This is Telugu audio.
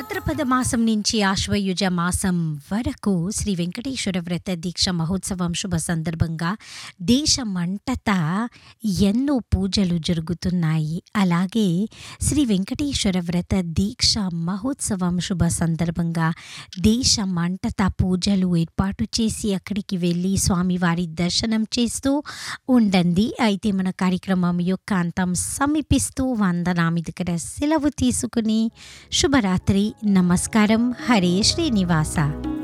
భాద్రపద మాసం నుంచి ఆశ్వయుజ మాసం వరకు శ్రీ వెంకటేశ్వర వ్రత దీక్ష మహోత్సవం శుభ సందర్భంగా దేశమంతటా ఎన్నో పూజలు జరుగుతున్నాయి అలాగే శ్రీ వెంకటేశ్వర వ్రత దీక్ష మహోత్సవం శుభ సందర్భంగా దేశమంతటా పూజలు ఏర్పాటు చేసి అక్కడికి వెళ్ళి స్వామివారి దర్శనం చేస్తూ ఉండండి అయితే మన కార్యక్రమం యొక్క అంతం సమీపిస్తూ వందనామి దగ్గర సెలవు తీసుకుని శుభరాత్రి నమస్కారం హరే శ్రీనివాస